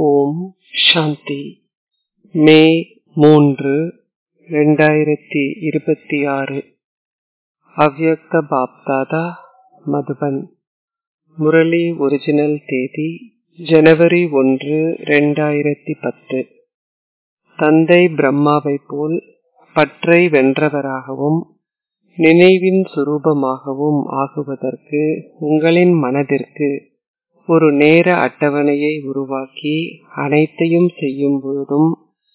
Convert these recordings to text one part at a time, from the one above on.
ஓம் சாந்தி மே மூன்று ரெண்டாயிரத்தி இருபத்தி ஆறு அவ்யக்த பாப்தாதா மதுபன் முரளி ஒரிஜினல் தேதி ஜனவரி ஒன்று ரெண்டாயிரத்தி பத்து தந்தை பிரம்மாவை போல் பற்றை வென்றவராகவும் நினைவின் சுரூபமாகவும் ஆகுவதற்கு உங்களின் மனதிற்கு ஒரு நேர அட்டவணையை உருவாக்கி அனைத்தையும் செய்யும் போதும்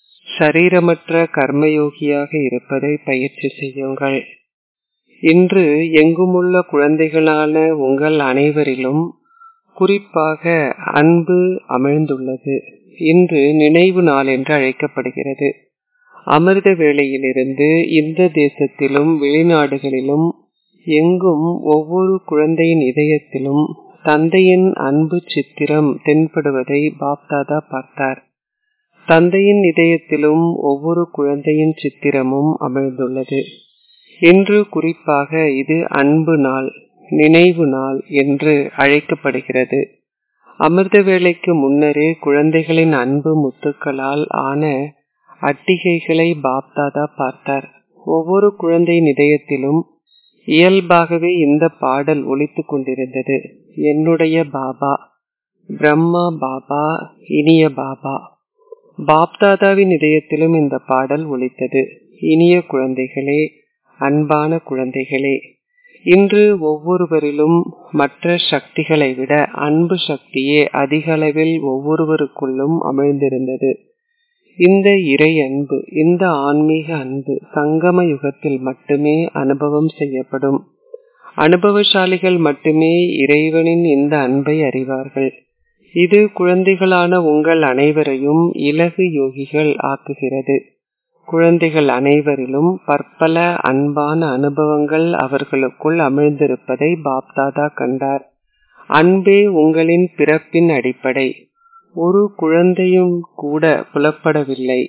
சரீரமற்ற கர்மயோகியாக இருப்பதை பயிற்சி செய்யுங்கள் இன்று எங்குமுள்ள குழந்தைகளான உங்கள் அனைவரிலும் குறிப்பாக அன்பு அமிழ்ந்துள்ளது இன்று நினைவு நாள் என்று அழைக்கப்படுகிறது அமிர்த வேளையிலிருந்து இந்த தேசத்திலும் வெளிநாடுகளிலும் எங்கும் ஒவ்வொரு குழந்தையின் இதயத்திலும் தந்தையின் அன்பு சித்திரம் தென்படுவதை பாப்தாதா பார்த்தார் தந்தையின் இதயத்திலும் ஒவ்வொரு குழந்தையின் சித்திரமும் அமிழ்ந்துள்ளது இன்று குறிப்பாக இது அன்பு நாள் நினைவு நாள் என்று அழைக்கப்படுகிறது அமிர்த வேளைக்கு முன்னரே குழந்தைகளின் அன்பு முத்துக்களால் ஆன அட்டிகைகளை பாப்தாதா பார்த்தார் ஒவ்வொரு குழந்தையின் இதயத்திலும் இயல்பாகவே இந்த பாடல் ஒலித்துக் கொண்டிருந்தது என்னுடைய பாபா பிரம்மா பாபா இனிய பாபா பாப்தாதாவின் இதயத்திலும் இந்த பாடல் ஒலித்தது இனிய குழந்தைகளே அன்பான குழந்தைகளே இன்று ஒவ்வொருவரிலும் மற்ற சக்திகளை விட அன்பு சக்தியே அதிக அளவில் ஒவ்வொருவருக்குள்ளும் அமிழ்ந்திருந்தது இந்த இறை அன்பு இந்த ஆன்மீக அன்பு சங்கம யுகத்தில் மட்டுமே அனுபவம் செய்யப்படும் அனுபவசாலிகள் மட்டுமே இறைவனின் இந்த அன்பை அறிவார்கள் இது குழந்தைகளான உங்கள் அனைவரையும் இலகு யோகிகள் ஆக்குகிறது குழந்தைகள் அனைவரிலும் பற்பல அன்பான அனுபவங்கள் அவர்களுக்குள் அமிழ்ந்திருப்பதை பாப்தாதா கண்டார் அன்பே உங்களின் பிறப்பின் அடிப்படை ஒரு குழந்தையும் கூட புலப்படவில்லை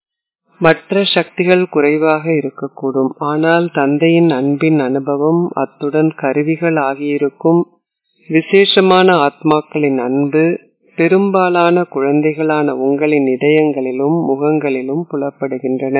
மற்ற சக்திகள் குறைவாக இருக்கக்கூடும் ஆனால் தந்தையின் அன்பின் அனுபவம் அத்துடன் கருவிகள் ஆகியிருக்கும் விசேஷமான ஆத்மாக்களின் அன்பு பெரும்பாலான குழந்தைகளான உங்களின் இதயங்களிலும் முகங்களிலும் புலப்படுகின்றன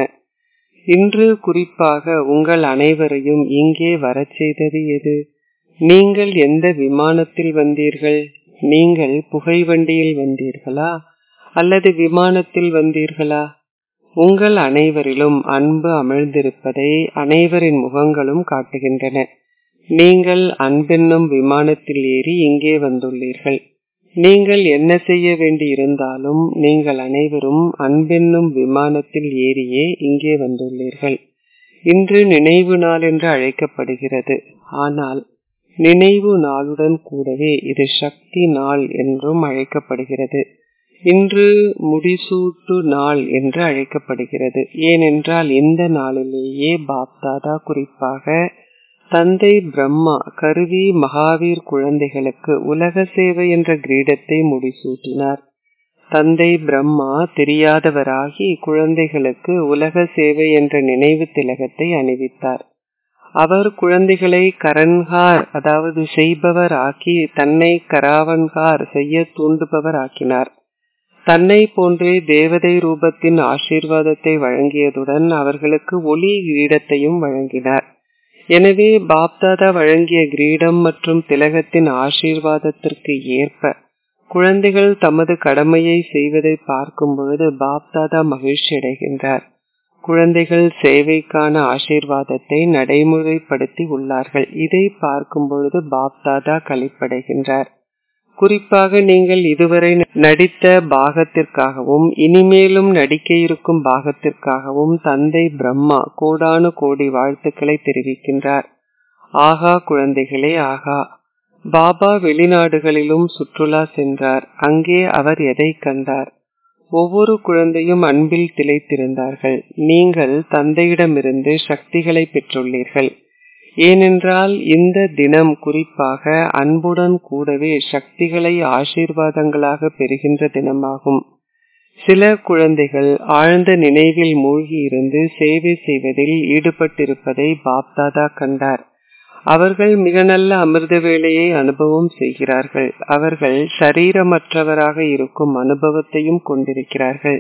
இன்று குறிப்பாக உங்கள் அனைவரையும் இங்கே வரச் செய்தது எது நீங்கள் எந்த விமானத்தில் வந்தீர்கள் நீங்கள் புகை வண்டியில் வந்தீர்களா அல்லது விமானத்தில் வந்தீர்களா உங்கள் அனைவரிலும் அன்பு அமிழ்ந்திருப்பதை அனைவரின் முகங்களும் காட்டுகின்றன நீங்கள் அன்பென்னும் விமானத்தில் ஏறி இங்கே வந்துள்ளீர்கள் நீங்கள் என்ன செய்ய வேண்டி இருந்தாலும் நீங்கள் அனைவரும் அன்பென்னும் விமானத்தில் ஏறியே இங்கே வந்துள்ளீர்கள் இன்று நினைவு நாள் என்று அழைக்கப்படுகிறது ஆனால் நினைவு நாளுடன் கூடவே இது சக்தி நாள் என்றும் அழைக்கப்படுகிறது இன்று முடிசூட்டு நாள் என்று அழைக்கப்படுகிறது ஏனென்றால் இந்த நாளிலேயே பாப்தாதா குறிப்பாக தந்தை பிரம்மா கருவி மகாவீர் குழந்தைகளுக்கு உலக சேவை என்ற கிரீடத்தை முடிசூட்டினார் தந்தை பிரம்மா தெரியாதவராகி குழந்தைகளுக்கு உலக சேவை என்ற நினைவு திலகத்தை அணிவித்தார் அவர் குழந்தைகளை கரன்கார் அதாவது செய்பவர் ஆக்கி தன்னை கராவன்கார் செய்ய தூண்டுபவர் ஆக்கினார் தன்னை போன்றே தேவதை ரூபத்தின் ஆசீர்வாதத்தை வழங்கியதுடன் அவர்களுக்கு ஒளி கிரீடத்தையும் வழங்கினார் எனவே பாப்தாதா வழங்கிய கிரீடம் மற்றும் திலகத்தின் ஆசீர்வாதத்திற்கு ஏற்ப குழந்தைகள் தமது கடமையை செய்வதை பார்க்கும் பொழுது பாப்தாதா மகிழ்ச்சி அடைகின்றார் குழந்தைகள் சேவைக்கான ஆசீர்வாதத்தை நடைமுறைப்படுத்தி உள்ளார்கள் இதை பார்க்கும் பொழுது பாப்தாதா கழிப்படைகின்றார் குறிப்பாக நீங்கள் இதுவரை நடித்த பாகத்திற்காகவும் இனிமேலும் நடிக்க இருக்கும் பாகத்திற்காகவும் தந்தை பிரம்மா கோடானு கோடி வாழ்த்துக்களை தெரிவிக்கின்றார் ஆகா குழந்தைகளே ஆகா பாபா வெளிநாடுகளிலும் சுற்றுலா சென்றார் அங்கே அவர் எதை கண்டார் ஒவ்வொரு குழந்தையும் அன்பில் திளைத்திருந்தார்கள் நீங்கள் தந்தையிடமிருந்து சக்திகளை பெற்றுள்ளீர்கள் ஏனென்றால் இந்த தினம் குறிப்பாக அன்புடன் கூடவே சக்திகளை ஆசீர்வாதங்களாக பெறுகின்ற தினமாகும் சில குழந்தைகள் ஆழ்ந்த நினைவில் மூழ்கி இருந்து சேவை செய்வதில் ஈடுபட்டிருப்பதை பாப்தாதா கண்டார் அவர்கள் மிக நல்ல அமிர்த வேலையை அனுபவம் செய்கிறார்கள் அவர்கள் சரீரமற்றவராக இருக்கும் அனுபவத்தையும் கொண்டிருக்கிறார்கள்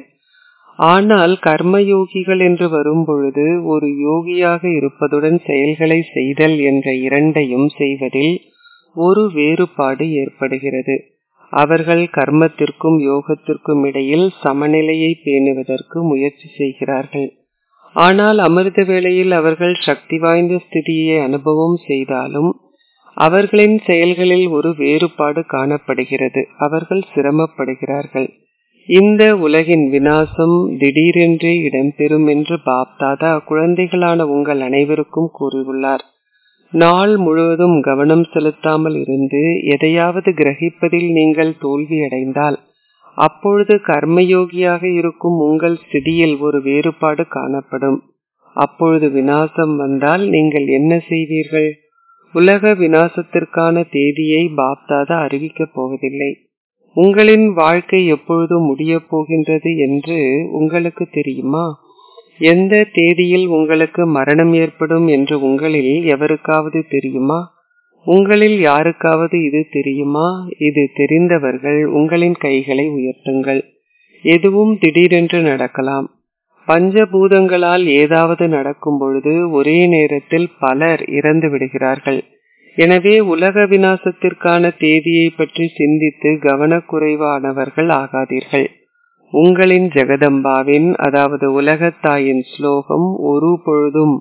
ஆனால் கர்மயோகிகள் என்று வரும்பொழுது ஒரு யோகியாக இருப்பதுடன் செயல்களை செய்தல் என்ற இரண்டையும் செய்வதில் ஒரு வேறுபாடு ஏற்படுகிறது அவர்கள் கர்மத்திற்கும் யோகத்திற்கும் இடையில் சமநிலையை பேணுவதற்கு முயற்சி செய்கிறார்கள் ஆனால் அமிர்த வேளையில் அவர்கள் சக்தி வாய்ந்த ஸ்திதியை அனுபவம் செய்தாலும் அவர்களின் செயல்களில் ஒரு வேறுபாடு காணப்படுகிறது அவர்கள் சிரமப்படுகிறார்கள் இந்த உலகின் வினாசம் திடீரென்றே இடம்பெறும் என்று பாப்தாதா குழந்தைகளான உங்கள் அனைவருக்கும் கூறியுள்ளார் நாள் முழுவதும் கவனம் செலுத்தாமல் இருந்து எதையாவது கிரகிப்பதில் நீங்கள் தோல்வியடைந்தால் அப்பொழுது கர்மயோகியாக இருக்கும் உங்கள் ஸ்திதியில் ஒரு வேறுபாடு காணப்படும் அப்பொழுது வினாசம் வந்தால் நீங்கள் என்ன செய்வீர்கள் உலக வினாசத்திற்கான தேதியை பாப்தாதா அறிவிக்கப் போவதில்லை உங்களின் வாழ்க்கை எப்பொழுது முடிய போகின்றது என்று உங்களுக்கு தெரியுமா எந்த தேதியில் உங்களுக்கு மரணம் ஏற்படும் என்று உங்களில் எவருக்காவது தெரியுமா உங்களில் யாருக்காவது இது தெரியுமா இது தெரிந்தவர்கள் உங்களின் கைகளை உயர்த்துங்கள் எதுவும் திடீரென்று நடக்கலாம் பஞ்சபூதங்களால் ஏதாவது நடக்கும் பொழுது ஒரே நேரத்தில் பலர் இறந்து விடுகிறார்கள் எனவே உலக வினாசத்திற்கான தேதியை பற்றி சிந்தித்து கவனக்குறைவானவர்கள் ஆகாதீர்கள் உங்களின் ஜெகதம்பாவின் அதாவது உலகத்தாயின் ஸ்லோகம் ஒரு பொழுதும்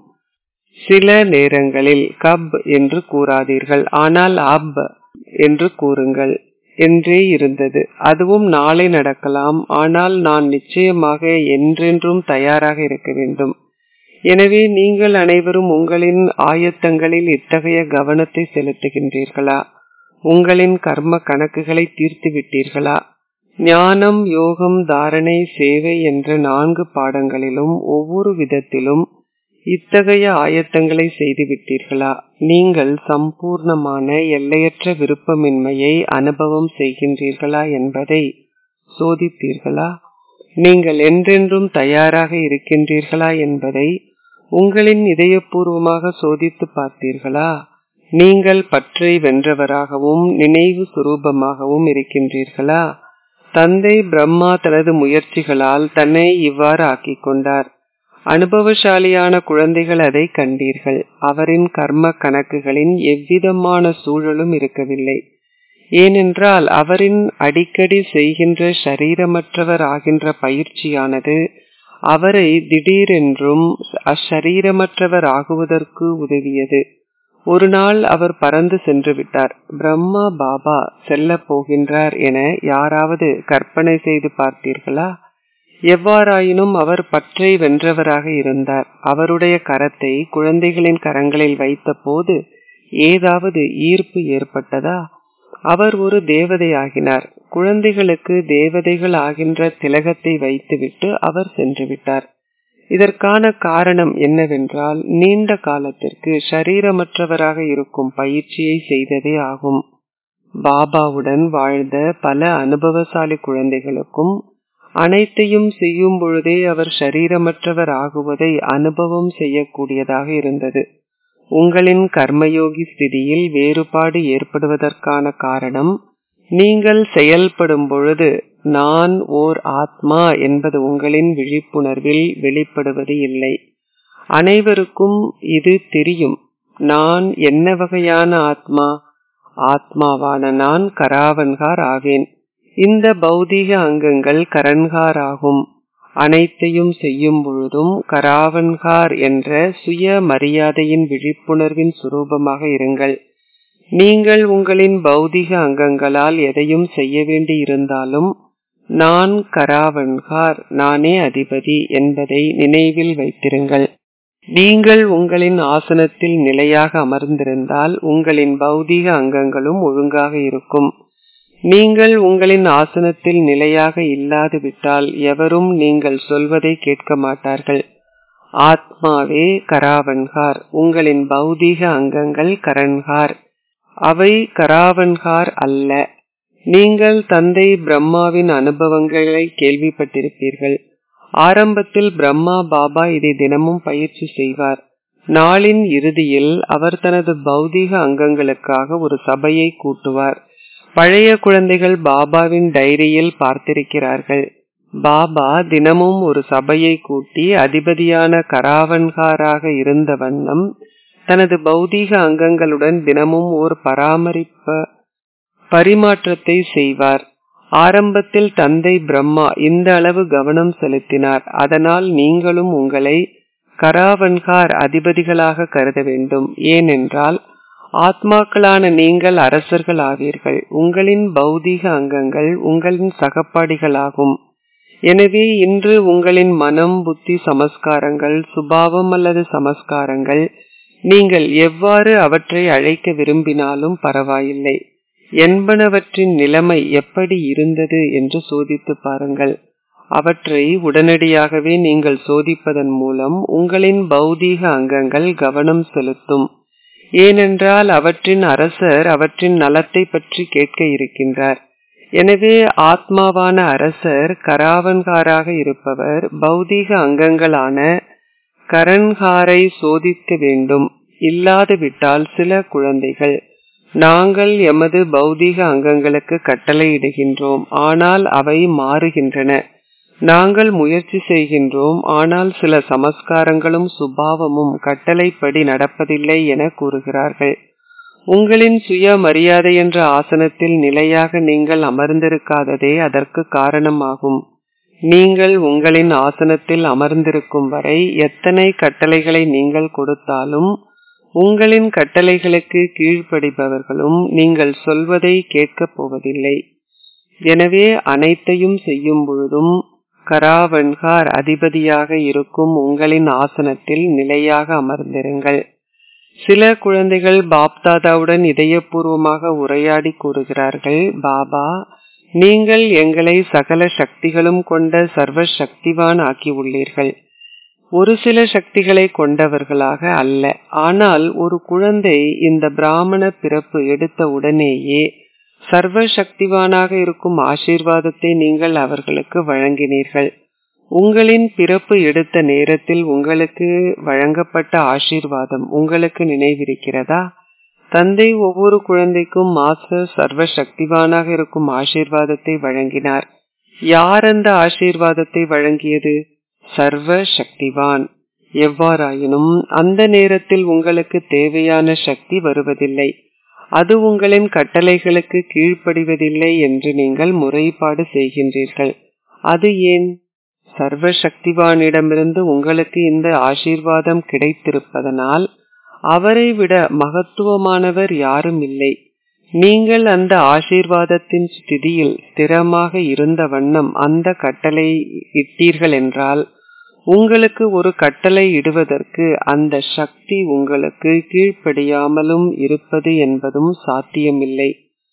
சில நேரங்களில் கப் என்று கூறாதீர்கள் ஆனால் அப் என்று கூறுங்கள் என்றே இருந்தது அதுவும் நாளை நடக்கலாம் ஆனால் நான் நிச்சயமாக என்றென்றும் தயாராக இருக்க வேண்டும் எனவே நீங்கள் அனைவரும் உங்களின் ஆயத்தங்களில் இத்தகைய கவனத்தை செலுத்துகின்றீர்களா உங்களின் கர்ம கணக்குகளை தீர்த்து விட்டீர்களா ஞானம் யோகம் தாரணை சேவை என்ற நான்கு பாடங்களிலும் ஒவ்வொரு விதத்திலும் இத்தகைய ஆயத்தங்களை செய்து விட்டீர்களா நீங்கள் சம்பூர்ணமான எல்லையற்ற விருப்பமின்மையை அனுபவம் செய்கின்றீர்களா என்பதை சோதித்தீர்களா நீங்கள் என்றென்றும் தயாராக இருக்கின்றீர்களா என்பதை உங்களின் இதயபூர்வமாக சோதித்து பார்த்தீர்களா நீங்கள் பற்றை வென்றவராகவும் நினைவு சுரூபமாகவும் இருக்கின்றீர்களா தந்தை பிரம்மா தனது முயற்சிகளால் தன்னை இவ்வாறு ஆக்கிக் கொண்டார் அனுபவசாலியான குழந்தைகள் அதை கண்டீர்கள் அவரின் கர்ம கணக்குகளின் எவ்விதமான சூழலும் இருக்கவில்லை ஏனென்றால் அவரின் அடிக்கடி செய்கின்ற சரீரமற்றவர் ஆகின்ற பயிற்சியானது அவரை திடீரென்றும் அஷரீரமற்றவர் ஆகுவதற்கு உதவியது ஒரு நாள் அவர் பறந்து சென்று விட்டார் பிரம்மா பாபா செல்ல போகின்றார் என யாராவது கற்பனை செய்து பார்த்தீர்களா எவ்வாறாயினும் அவர் பற்றை வென்றவராக இருந்தார் அவருடைய கரத்தை குழந்தைகளின் கரங்களில் வைத்த போது ஏதாவது ஈர்ப்பு ஏற்பட்டதா அவர் ஒரு தேவதை ஆகினார் குழந்தைகளுக்கு தேவதைகள் ஆகின்ற திலகத்தை வைத்துவிட்டு அவர் சென்று விட்டார் இதற்கான காரணம் என்னவென்றால் நீண்ட காலத்திற்கு சரீரமற்றவராக இருக்கும் பயிற்சியை செய்ததே ஆகும் பாபாவுடன் வாழ்ந்த பல அனுபவசாலி குழந்தைகளுக்கும் அனைத்தையும் செய்யும் பொழுதே அவர் சரீரமற்றவர் ஆகுவதை அனுபவம் செய்யக்கூடியதாக இருந்தது உங்களின் கர்மயோகி ஸ்திதியில் வேறுபாடு ஏற்படுவதற்கான காரணம் நீங்கள் செயல்படும் பொழுது நான் ஓர் ஆத்மா என்பது உங்களின் விழிப்புணர்வில் வெளிப்படுவது இல்லை அனைவருக்கும் இது தெரியும் நான் என்ன வகையான ஆத்மா ஆத்மாவான நான் கராவன்கார் ஆவேன் இந்த பௌதீக அங்கங்கள் கரன்கார் ஆகும் அனைத்தையும் செய்யும் பொழுதும் கராவன்கார் என்ற சுய மரியாதையின் விழிப்புணர்வின் சுரூபமாக இருங்கள் நீங்கள் உங்களின் பௌதிக அங்கங்களால் எதையும் செய்ய வேண்டி இருந்தாலும் நான் கராவன்கார் நானே அதிபதி என்பதை நினைவில் வைத்திருங்கள் நீங்கள் உங்களின் ஆசனத்தில் நிலையாக அமர்ந்திருந்தால் உங்களின் பௌதீக அங்கங்களும் ஒழுங்காக இருக்கும் நீங்கள் உங்களின் ஆசனத்தில் நிலையாக இல்லாது விட்டால் எவரும் நீங்கள் சொல்வதை கேட்க மாட்டார்கள் ஆத்மாவே கராவன்கார் உங்களின் பௌதீக அங்கங்கள் கரன்கார் அவை கராவன்கார் அல்ல நீங்கள் தந்தை பிரம்மாவின் அனுபவங்களை கேள்விப்பட்டிருப்பீர்கள் ஆரம்பத்தில் பிரம்மா பாபா இதை தினமும் பயிற்சி செய்வார் நாளின் இறுதியில் அவர் தனது பௌதீக அங்கங்களுக்காக ஒரு சபையை கூட்டுவார் பழைய குழந்தைகள் பாபாவின் டைரியில் பார்த்திருக்கிறார்கள் பாபா தினமும் ஒரு சபையை கூட்டி அதிபதியான கராவன்காராக இருந்த வண்ணம் தனது பௌதீக அங்கங்களுடன் தினமும் ஓர் பராமரிப்ப பரிமாற்றத்தை செய்வார் ஆரம்பத்தில் தந்தை பிரம்மா இந்த அளவு கவனம் செலுத்தினார் அதனால் நீங்களும் உங்களை கராவன்கார் அதிபதிகளாக கருத வேண்டும் ஏனென்றால் ஆத்மாக்களான நீங்கள் அரசர்கள் ஆவீர்கள் உங்களின் பௌதீக அங்கங்கள் உங்களின் சகப்பாடிகளாகும் எனவே இன்று உங்களின் மனம் புத்தி சமஸ்காரங்கள் சுபாவம் அல்லது சமஸ்காரங்கள் நீங்கள் எவ்வாறு அவற்றை அழைக்க விரும்பினாலும் பரவாயில்லை என்பனவற்றின் நிலைமை எப்படி இருந்தது என்று சோதித்து பாருங்கள் அவற்றை உடனடியாகவே நீங்கள் சோதிப்பதன் மூலம் உங்களின் பௌதீக அங்கங்கள் கவனம் செலுத்தும் ஏனென்றால் அவற்றின் அரசர் அவற்றின் நலத்தை பற்றி கேட்க இருக்கின்றார் எனவே ஆத்மாவான அரசர் கராவன்காராக இருப்பவர் பௌதீக அங்கங்களான கரன்காரை சோதிக்க வேண்டும் இல்லாது விட்டால் சில குழந்தைகள் நாங்கள் எமது பௌதீக அங்கங்களுக்கு கட்டளையிடுகின்றோம் ஆனால் அவை மாறுகின்றன நாங்கள் முயற்சி செய்கின்றோம் ஆனால் சில சமஸ்காரங்களும் சுபாவமும் கட்டளைப்படி நடப்பதில்லை என கூறுகிறார்கள் உங்களின் சுய மரியாதை என்ற ஆசனத்தில் நிலையாக நீங்கள் அமர்ந்திருக்காததே அதற்கு காரணமாகும் நீங்கள் உங்களின் ஆசனத்தில் அமர்ந்திருக்கும் வரை எத்தனை கட்டளைகளை நீங்கள் கொடுத்தாலும் உங்களின் கட்டளைகளுக்கு கீழ்ப்படிபவர்களும் நீங்கள் சொல்வதை கேட்கப் போவதில்லை எனவே அனைத்தையும் செய்யும் பொழுதும் கராவன்கார் அதிபதியாக இருக்கும் உங்களின் ஆசனத்தில் நிலையாக அமர்ந்திருங்கள் சில குழந்தைகள் பாப்தாதாவுடன் இதயபூர்வமாக உரையாடி கூறுகிறார்கள் பாபா நீங்கள் எங்களை சகல சக்திகளும் கொண்ட சர்வ சக்திவான் ஆக்கி உள்ளீர்கள் ஒரு சில சக்திகளை கொண்டவர்களாக அல்ல ஆனால் ஒரு குழந்தை இந்த பிராமண பிறப்பு எடுத்த உடனேயே சர்வ சக்திவானாக இருக்கும் ஆசீர்வாதத்தை நீங்கள் அவர்களுக்கு வழங்கினீர்கள் உங்களின் பிறப்பு எடுத்த நேரத்தில் உங்களுக்கு வழங்கப்பட்ட ஆசீர்வாதம் உங்களுக்கு நினைவிருக்கிறதா தந்தை ஒவ்வொரு குழந்தைக்கும் மாஸ்டர் சர்வ சக்திவானாக இருக்கும் ஆசீர்வாதத்தை வழங்கினார் யார் அந்த ஆசீர்வாதத்தை வழங்கியது சர்வ சக்திவான் எவ்வாறாயினும் அந்த நேரத்தில் உங்களுக்கு தேவையான சக்தி வருவதில்லை அது உங்களின் கட்டளைகளுக்கு கீழ்ப்படிவதில்லை என்று நீங்கள் முறைப்பாடு செய்கின்றீர்கள் அது ஏன் சர்வ சக்திவானிடமிருந்து உங்களுக்கு இந்த ஆசீர்வாதம் கிடைத்திருப்பதனால் அவரை விட மகத்துவமானவர் யாரும் இல்லை நீங்கள் அந்த ஆசீர்வாதத்தின் ஸ்திதியில் ஸ்திரமாக இருந்த வண்ணம் அந்த கட்டளை இட்டீர்கள் என்றால் உங்களுக்கு ஒரு கட்டளை இடுவதற்கு அந்த சக்தி உங்களுக்கு கீழ்ப்படியாமலும் இருப்பது என்பதும் சாத்தியமில்லை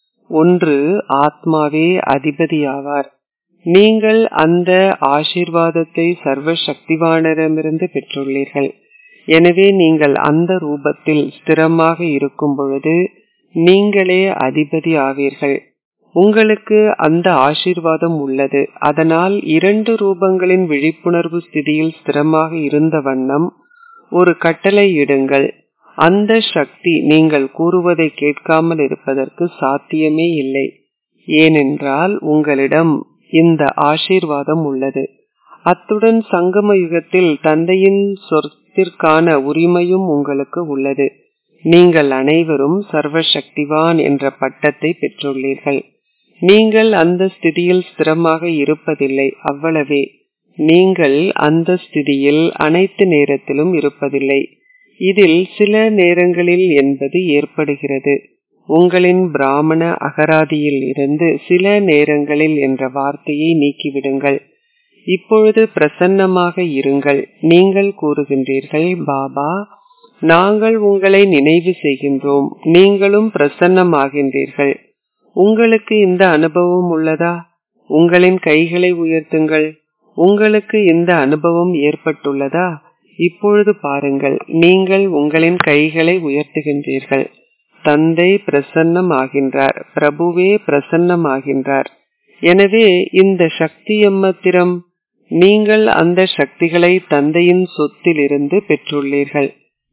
ஒன்று ஆத்மாவே அதிபதியாவார் நீங்கள் அந்த ஆசீர்வாதத்தை சர்வ சக்திவானரிடமிருந்து பெற்றுள்ளீர்கள் எனவே நீங்கள் அந்த ரூபத்தில் ஸ்திரமாக இருக்கும் பொழுது நீங்களே அதிபதி ஆவீர்கள் உங்களுக்கு அந்த ஆசீர்வாதம் உள்ளது அதனால் இரண்டு ரூபங்களின் விழிப்புணர்வு ஸ்திதியில் ஸ்திரமாக இருந்த வண்ணம் ஒரு கட்டளை இடுங்கள் அந்த சக்தி நீங்கள் கூறுவதை கேட்காமல் இருப்பதற்கு சாத்தியமே இல்லை ஏனென்றால் உங்களிடம் இந்த ஆசீர்வாதம் உள்ளது அத்துடன் சங்கம யுகத்தில் தந்தையின் சொத்திற்கான உரிமையும் உங்களுக்கு உள்ளது நீங்கள் அனைவரும் சர்வசக்திவான் என்ற பட்டத்தை பெற்றுள்ளீர்கள் நீங்கள் அந்த ஸ்திதியில் ஸ்திரமாக இருப்பதில்லை அவ்வளவே நீங்கள் அந்த ஸ்திதியில் அனைத்து நேரத்திலும் இருப்பதில்லை இதில் சில நேரங்களில் என்பது ஏற்படுகிறது உங்களின் பிராமண அகராதியில் இருந்து சில நேரங்களில் என்ற வார்த்தையை நீக்கிவிடுங்கள் இப்பொழுது பிரசன்னமாக இருங்கள் நீங்கள் கூறுகின்றீர்கள் பாபா நாங்கள் உங்களை நினைவு செய்கின்றோம் நீங்களும் பிரசன்னமாகின்றீர்கள் உங்களுக்கு இந்த அனுபவம் உள்ளதா உங்களின் கைகளை உயர்த்துங்கள் உங்களுக்கு இந்த அனுபவம் ஏற்பட்டுள்ளதா இப்பொழுது பாருங்கள் நீங்கள் உங்களின் கைகளை உயர்த்துகின்றீர்கள் தந்தை பிரசன்னம் ஆகின்றார் பிரபுவே பிரசன்னம் ஆகின்றார் எனவே இந்த சக்தி எம்மத்திரம் நீங்கள் அந்த சக்திகளை தந்தையின் சொத்திலிருந்து பெற்றுள்ளீர்கள்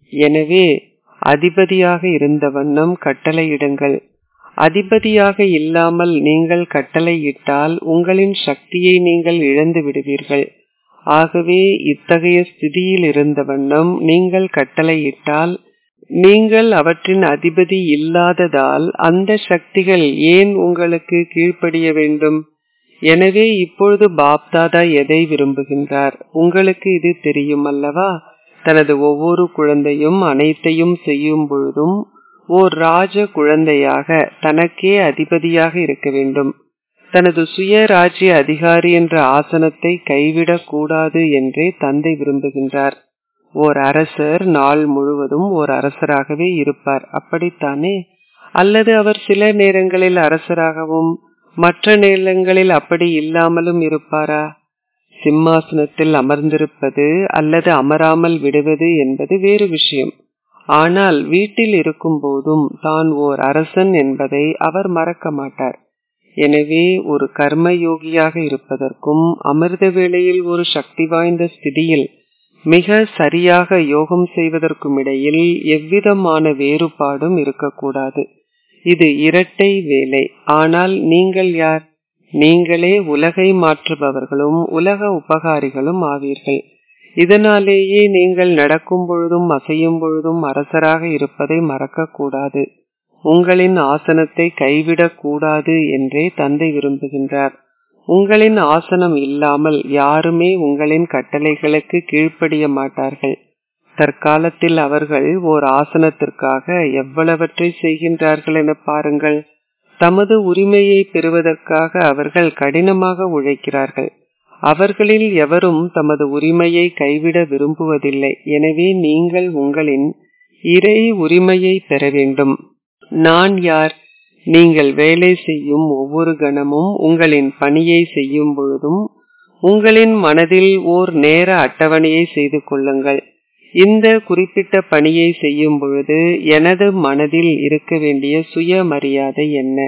எனவே அதிபதியாக இருந்த வண்ணம் கட்டளையிடுங்கள் அதிபதியாக இல்லாமல் நீங்கள் கட்டளையிட்டால் உங்களின் சக்தியை நீங்கள் இழந்து விடுவீர்கள் ஆகவே இத்தகைய ஸ்திதியில் இருந்த வண்ணம் நீங்கள் கட்டளையிட்டால் நீங்கள் அவற்றின் அதிபதி இல்லாததால் அந்த சக்திகள் ஏன் உங்களுக்கு கீழ்ப்படிய வேண்டும் எனவே இப்பொழுது பாப்தாதா எதை விரும்புகின்றார் உங்களுக்கு இது தெரியும் அல்லவா தனது ஒவ்வொரு குழந்தையும் அனைத்தையும் செய்யும் பொழுதும் ஓர் ராஜ குழந்தையாக தனக்கே அதிபதியாக இருக்க வேண்டும் தனது சுய ராஜ்ய அதிகாரி என்ற ஆசனத்தை கைவிடக் கூடாது என்றே தந்தை விரும்புகின்றார் ஓர் அரசர் நாள் முழுவதும் ஓர் அரசராகவே இருப்பார் அப்படித்தானே அல்லது அவர் சில நேரங்களில் அரசராகவும் மற்ற நேரங்களில் அப்படி இல்லாமலும் இருப்பாரா சிம்மாசனத்தில் அமர்ந்திருப்பது அல்லது அமராமல் விடுவது என்பது வேறு விஷயம் ஆனால் வீட்டில் இருக்கும் போதும் தான் ஓர் அரசன் என்பதை அவர் மறக்க மாட்டார் எனவே ஒரு கர்மயோகியாக இருப்பதற்கும் அமிர்த வேளையில் ஒரு சக்தி வாய்ந்த ஸ்திதியில் மிக சரியாக யோகம் செய்வதற்கும் இடையில் எவ்விதமான வேறுபாடும் இருக்கக்கூடாது இது இரட்டை வேலை ஆனால் நீங்கள் யார் நீங்களே உலகை மாற்றுபவர்களும் உலக உபகாரிகளும் ஆவீர்கள் இதனாலேயே நீங்கள் நடக்கும் பொழுதும் அசையும் பொழுதும் அரசராக இருப்பதை மறக்கக்கூடாது உங்களின் ஆசனத்தை கைவிடக் கூடாது என்றே தந்தை விரும்புகின்றார் உங்களின் ஆசனம் இல்லாமல் யாருமே உங்களின் கட்டளைகளுக்கு கீழ்ப்படிய மாட்டார்கள் தற்காலத்தில் அவர்கள் ஓர் ஆசனத்திற்காக எவ்வளவற்றை செய்கின்றார்கள் என பாருங்கள் தமது உரிமையை பெறுவதற்காக அவர்கள் கடினமாக உழைக்கிறார்கள் அவர்களில் எவரும் தமது உரிமையை கைவிட விரும்புவதில்லை எனவே நீங்கள் உங்களின் இறை உரிமையை பெற வேண்டும் நான் யார் நீங்கள் வேலை செய்யும் ஒவ்வொரு கணமும் உங்களின் பணியை செய்யும் பொழுதும் உங்களின் மனதில் ஓர் நேர அட்டவணையை செய்து கொள்ளுங்கள் இந்த குறிப்பிட்ட பணியை செய்யும் பொழுது எனது மனதில் இருக்க வேண்டிய சுய மரியாதை என்ன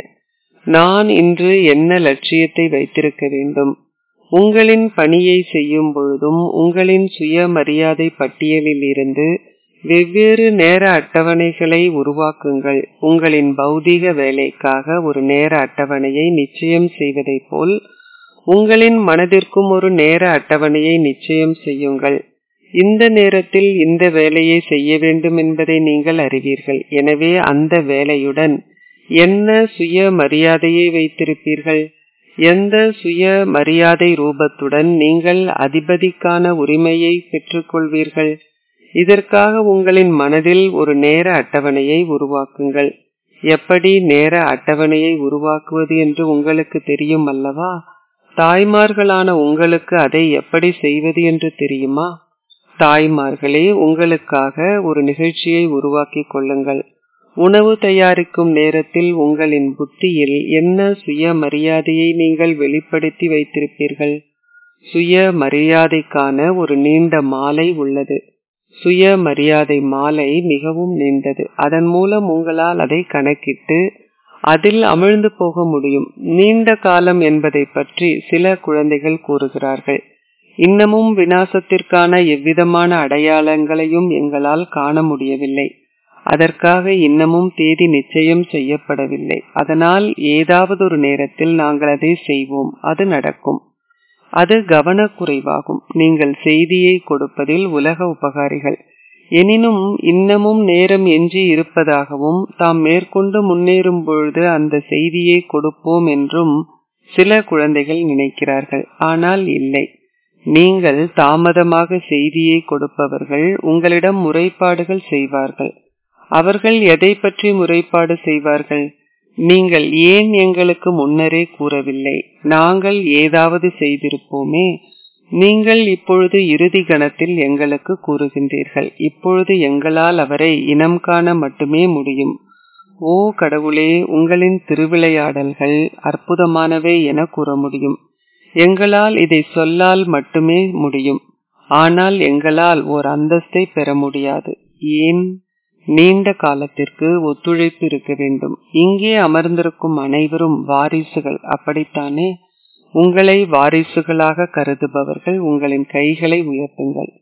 நான் இன்று என்ன லட்சியத்தை வைத்திருக்க வேண்டும் உங்களின் பணியை செய்யும் பொழுதும் உங்களின் சுய மரியாதை பட்டியலில் இருந்து வெவ்வேறு நேர அட்டவணைகளை உருவாக்குங்கள் உங்களின் பௌதீக வேலைக்காக ஒரு நேர அட்டவணையை நிச்சயம் செய்வதைப் போல் உங்களின் மனதிற்கும் ஒரு நேர அட்டவணையை நிச்சயம் செய்யுங்கள் இந்த நேரத்தில் இந்த வேலையை செய்ய வேண்டும் என்பதை நீங்கள் அறிவீர்கள் எனவே அந்த வேலையுடன் என்ன சுய மரியாதையை வைத்திருப்பீர்கள் எந்த சுய மரியாதை ரூபத்துடன் நீங்கள் அதிபதிக்கான உரிமையை பெற்றுக்கொள்வீர்கள் இதற்காக உங்களின் மனதில் ஒரு நேர அட்டவணையை உருவாக்குங்கள் எப்படி நேர அட்டவணையை உருவாக்குவது என்று உங்களுக்கு தெரியும் அல்லவா தாய்மார்களான உங்களுக்கு அதை எப்படி செய்வது என்று தெரியுமா தாய்மார்களே உங்களுக்காக ஒரு நிகழ்ச்சியை உருவாக்கி கொள்ளுங்கள் உணவு தயாரிக்கும் நேரத்தில் உங்களின் புத்தியில் என்ன சுய மரியாதையை நீங்கள் வெளிப்படுத்தி வைத்திருப்பீர்கள் சுய மரியாதைக்கான ஒரு நீண்ட மாலை உள்ளது சுய மரியாதை மாலை மிகவும் நீண்டது அதன் மூலம் உங்களால் அதை கணக்கிட்டு அதில் அமிழ்ந்து போக முடியும் நீண்ட காலம் என்பதை பற்றி சில குழந்தைகள் கூறுகிறார்கள் இன்னமும் வினாசத்திற்கான எவ்விதமான அடையாளங்களையும் எங்களால் காண முடியவில்லை அதற்காக இன்னமும் தேதி நிச்சயம் செய்யப்படவில்லை அதனால் ஏதாவது ஒரு நேரத்தில் நாங்கள் அதை செய்வோம் அது நடக்கும் அது கவனக்குறைவாகும் நீங்கள் செய்தியை கொடுப்பதில் உலக உபகாரிகள் எனினும் இன்னமும் நேரம் எஞ்சி இருப்பதாகவும் தாம் மேற்கொண்டு முன்னேறும் பொழுது அந்த செய்தியை கொடுப்போம் என்றும் சில குழந்தைகள் நினைக்கிறார்கள் ஆனால் இல்லை நீங்கள் தாமதமாக செய்தியை கொடுப்பவர்கள் உங்களிடம் முறைப்பாடுகள் செய்வார்கள் அவர்கள் எதை பற்றி முறைப்பாடு செய்வார்கள் நீங்கள் ஏன் எங்களுக்கு முன்னரே கூறவில்லை நாங்கள் ஏதாவது செய்திருப்போமே நீங்கள் இப்பொழுது இறுதி கணத்தில் எங்களுக்கு கூறுகின்றீர்கள் இப்பொழுது எங்களால் அவரை இனம் காண மட்டுமே முடியும் ஓ கடவுளே உங்களின் திருவிளையாடல்கள் அற்புதமானவை என கூற முடியும் எங்களால் இதை சொல்லால் மட்டுமே முடியும் ஆனால் எங்களால் ஓர் அந்தஸ்தை பெற முடியாது ஏன் நீண்ட காலத்திற்கு ஒத்துழைப்பு இருக்க வேண்டும் இங்கே அமர்ந்திருக்கும் அனைவரும் வாரிசுகள் அப்படித்தானே உங்களை வாரிசுகளாக கருதுபவர்கள் உங்களின் கைகளை உயர்த்துங்கள்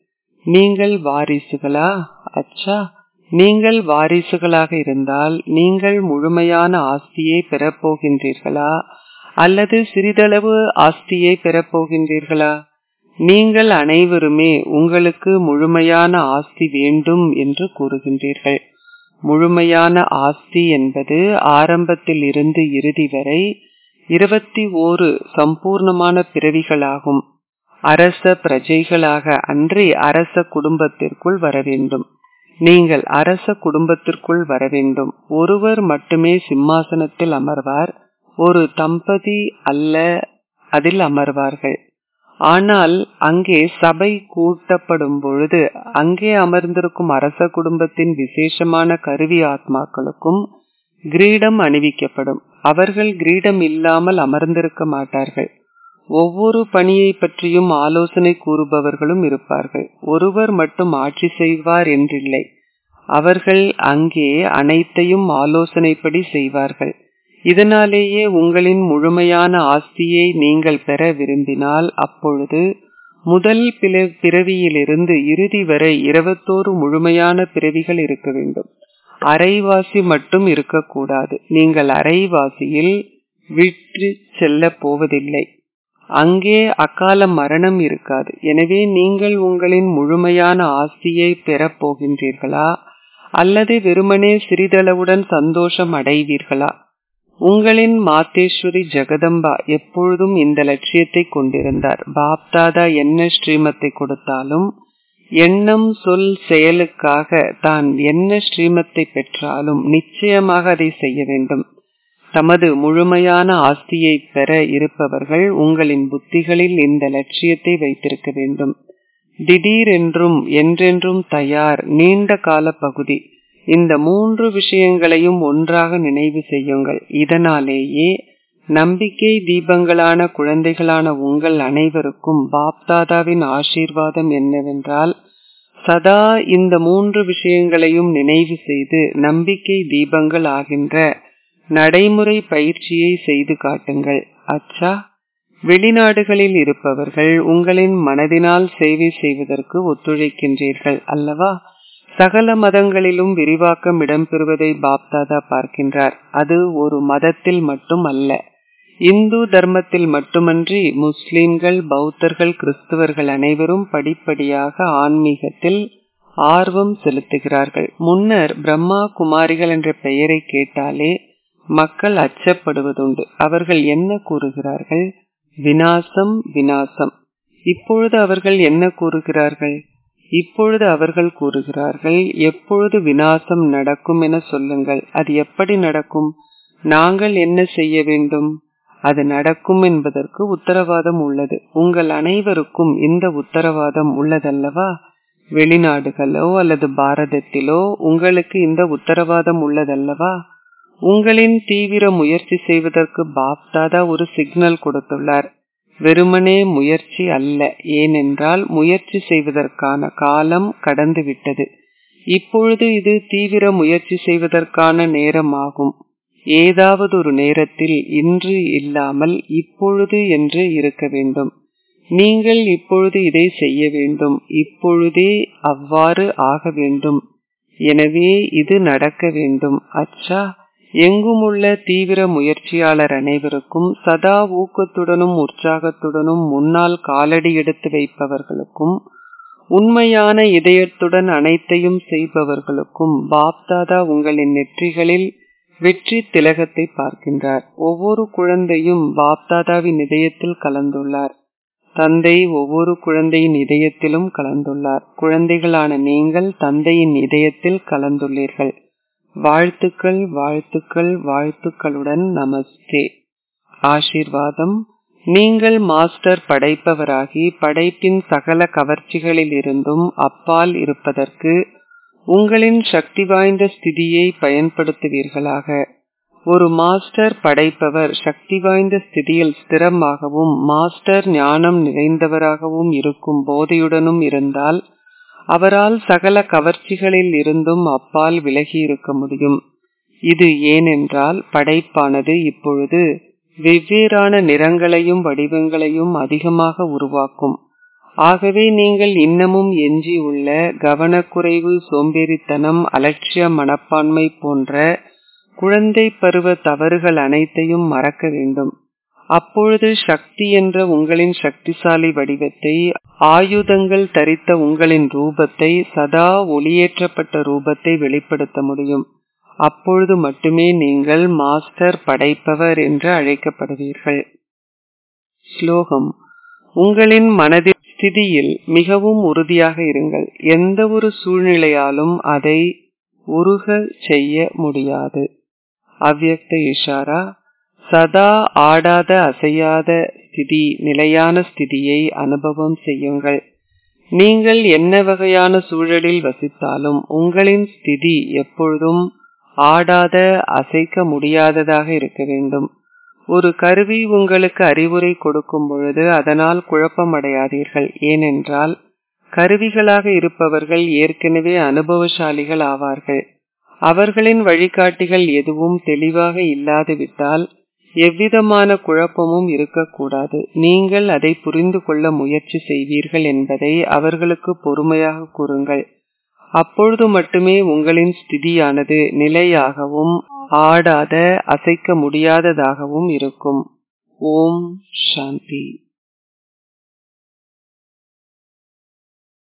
நீங்கள் வாரிசுகளா அச்சா நீங்கள் வாரிசுகளாக இருந்தால் நீங்கள் முழுமையான ஆஸ்தியை பெறப்போகின்றீர்களா அல்லது சிறிதளவு ஆஸ்தியை பெறப்போகின்றீர்களா நீங்கள் அனைவருமே உங்களுக்கு முழுமையான ஆஸ்தி வேண்டும் என்று கூறுகின்றீர்கள் முழுமையான ஆஸ்தி என்பது ஆரம்பத்தில் இருந்து இறுதி வரை இருபத்தி ஓரு சம்பூர்ணமான பிறவிகளாகும் அரச பிரஜைகளாக அன்றி அரச குடும்பத்திற்குள் வர வேண்டும் நீங்கள் அரச குடும்பத்திற்குள் வர வேண்டும் ஒருவர் மட்டுமே சிம்மாசனத்தில் அமர்வார் ஒரு தம்பதி அல்ல அதில் அமர்வார்கள் ஆனால் அங்கே சபை கூட்டப்படும் பொழுது அங்கே அமர்ந்திருக்கும் அரச குடும்பத்தின் விசேஷமான கருவி ஆத்மாக்களுக்கும் கிரீடம் அணிவிக்கப்படும் அவர்கள் கிரீடம் இல்லாமல் அமர்ந்திருக்க மாட்டார்கள் ஒவ்வொரு பணியை பற்றியும் ஆலோசனை கூறுபவர்களும் இருப்பார்கள் ஒருவர் மட்டும் ஆட்சி செய்வார் என்றில்லை அவர்கள் அங்கே அனைத்தையும் ஆலோசனைப்படி செய்வார்கள் இதனாலேயே உங்களின் முழுமையான ஆஸ்தியை நீங்கள் பெற விரும்பினால் அப்பொழுது முதல் பிறவியிலிருந்து இறுதி வரை இருபத்தோரு முழுமையான பிறவிகள் இருக்க வேண்டும் அரைவாசி மட்டும் இருக்கக்கூடாது நீங்கள் அரைவாசியில் விற்று செல்ல போவதில்லை அங்கே அகால மரணம் இருக்காது எனவே நீங்கள் உங்களின் முழுமையான ஆஸ்தியை பெறப் போகின்றீர்களா அல்லது வெறுமனே சிறிதளவுடன் சந்தோஷம் அடைவீர்களா உங்களின் மாத்தேஸ்வரி ஜெகதம்பா எப்பொழுதும் இந்த லட்சியத்தை கொண்டிருந்தார் பாப்தாதா என்ன ஸ்ரீமத்தை கொடுத்தாலும் எண்ணம் சொல் செயலுக்காக தான் என்ன ஸ்ரீமத்தை பெற்றாலும் நிச்சயமாக அதை செய்ய வேண்டும் தமது முழுமையான ஆஸ்தியை பெற இருப்பவர்கள் உங்களின் புத்திகளில் இந்த லட்சியத்தை வைத்திருக்க வேண்டும் திடீரென்றும் என்றென்றும் தயார் நீண்ட கால பகுதி இந்த மூன்று விஷயங்களையும் ஒன்றாக நினைவு செய்யுங்கள் இதனாலேயே நம்பிக்கை தீபங்களான குழந்தைகளான உங்கள் அனைவருக்கும் பாப்தாதாவின் ஆசீர்வாதம் என்னவென்றால் சதா இந்த மூன்று விஷயங்களையும் நினைவு செய்து நம்பிக்கை தீபங்கள் ஆகின்ற நடைமுறை பயிற்சியை செய்து காட்டுங்கள் அச்சா வெளிநாடுகளில் இருப்பவர்கள் உங்களின் மனதினால் சேவை செய்வதற்கு ஒத்துழைக்கின்றீர்கள் அல்லவா சகல மதங்களிலும் விரிவாக்கம் இடம்பெறுவதை பாப்தாதா பார்க்கின்றார் அது ஒரு மதத்தில் மட்டும் அல்ல இந்து தர்மத்தில் மட்டுமன்றி முஸ்லிம்கள் பௌத்தர்கள் கிறிஸ்தவர்கள் அனைவரும் படிப்படியாக ஆன்மீகத்தில் ஆர்வம் செலுத்துகிறார்கள் முன்னர் பிரம்மா குமாரிகள் என்ற பெயரை கேட்டாலே மக்கள் அச்சப்படுவதுண்டு அவர்கள் என்ன கூறுகிறார்கள் வினாசம் வினாசம் இப்பொழுது அவர்கள் என்ன கூறுகிறார்கள் இப்பொழுது அவர்கள் கூறுகிறார்கள் எப்பொழுது வினாசம் நடக்கும் என சொல்லுங்கள் அது எப்படி நடக்கும் நாங்கள் என்ன செய்ய வேண்டும் அது நடக்கும் என்பதற்கு உத்தரவாதம் உள்ளது உங்கள் அனைவருக்கும் இந்த உத்தரவாதம் உள்ளதல்லவா வெளிநாடுகளோ அல்லது பாரதத்திலோ உங்களுக்கு இந்த உத்தரவாதம் உள்ளதல்லவா உங்களின் தீவிர முயற்சி செய்வதற்கு பாப்தாதா ஒரு சிக்னல் கொடுத்துள்ளார் வெறுமனே முயற்சி அல்ல ஏனென்றால் முயற்சி செய்வதற்கான காலம் கடந்து விட்டது இப்பொழுது இது தீவிர முயற்சி செய்வதற்கான நேரமாகும் ஏதாவது ஒரு நேரத்தில் இன்று இல்லாமல் இப்பொழுது என்று இருக்க வேண்டும் நீங்கள் இப்பொழுது இதை செய்ய வேண்டும் இப்பொழுதே அவ்வாறு ஆக வேண்டும் எனவே இது நடக்க வேண்டும் அச்சா எங்குமுள்ள தீவிர முயற்சியாளர் அனைவருக்கும் சதா ஊக்கத்துடனும் உற்சாகத்துடனும் முன்னால் காலடி எடுத்து வைப்பவர்களுக்கும் உண்மையான இதயத்துடன் அனைத்தையும் செய்பவர்களுக்கும் பாப்தாதா உங்களின் நெற்றிகளில் வெற்றி திலகத்தை பார்க்கின்றார் ஒவ்வொரு குழந்தையும் பாப்தாதாவின் இதயத்தில் கலந்துள்ளார் தந்தை ஒவ்வொரு குழந்தையின் இதயத்திலும் கலந்துள்ளார் குழந்தைகளான நீங்கள் தந்தையின் இதயத்தில் கலந்துள்ளீர்கள் வாழ்த்துக்கள் வாழ்த்துக்கள் வாழ்த்துக்களுடன் நமஸ்தே ஆசீர்வாதம் நீங்கள் மாஸ்டர் படைப்பவராகி படைப்பின் சகல கவர்ச்சிகளில் இருந்தும் அப்பால் இருப்பதற்கு உங்களின் சக்தி வாய்ந்த ஸ்திதியை பயன்படுத்துவீர்களாக ஒரு மாஸ்டர் படைப்பவர் சக்தி வாய்ந்த ஸ்திதியில் ஸ்திரமாகவும் மாஸ்டர் ஞானம் நிறைந்தவராகவும் இருக்கும் போதையுடனும் இருந்தால் அவரால் சகல கவர்ச்சிகளில் இருந்தும் அப்பால் விலகி இருக்க முடியும் இது ஏனென்றால் படைப்பானது இப்பொழுது வெவ்வேறான நிறங்களையும் வடிவங்களையும் அதிகமாக உருவாக்கும் ஆகவே நீங்கள் இன்னமும் எஞ்சி உள்ள கவனக்குறைவு சோம்பேறித்தனம் அலட்சிய மனப்பான்மை போன்ற குழந்தை பருவ தவறுகள் அனைத்தையும் மறக்க வேண்டும் அப்பொழுது சக்தி என்ற உங்களின் சக்திசாலி வடிவத்தை ஆயுதங்கள் தரித்த உங்களின் ரூபத்தை சதா ஒளியேற்றப்பட்ட ரூபத்தை வெளிப்படுத்த முடியும் அப்பொழுது மட்டுமே நீங்கள் மாஸ்டர் படைப்பவர் என்று அழைக்கப்படுவீர்கள் ஸ்லோகம் உங்களின் மனதின் ஸ்திதியில் மிகவும் உறுதியாக இருங்கள் எந்த ஒரு சூழ்நிலையாலும் அதை உருக செய்ய முடியாது அவ்யக்த இஷாரா சதா ஆடாத அசையாத ஸ்திதி நிலையான ஸ்திதியை அனுபவம் செய்யுங்கள் நீங்கள் என்ன வகையான சூழலில் வசித்தாலும் உங்களின் ஸ்திதி எப்பொழுதும் ஆடாத அசைக்க முடியாததாக இருக்க வேண்டும் ஒரு கருவி உங்களுக்கு அறிவுரை கொடுக்கும் பொழுது அதனால் குழப்பமடையாதீர்கள் ஏனென்றால் கருவிகளாக இருப்பவர்கள் ஏற்கனவே அனுபவசாலிகள் ஆவார்கள் அவர்களின் வழிகாட்டிகள் எதுவும் தெளிவாக இல்லாது விட்டால் எவ்விதமான குழப்பமும் இருக்கக்கூடாது நீங்கள் அதை புரிந்து கொள்ள முயற்சி செய்வீர்கள் என்பதை அவர்களுக்கு பொறுமையாக கூறுங்கள் அப்பொழுது மட்டுமே உங்களின் ஸ்திதியானது நிலையாகவும் ஆடாத அசைக்க முடியாததாகவும் இருக்கும் ஓம் சாந்தி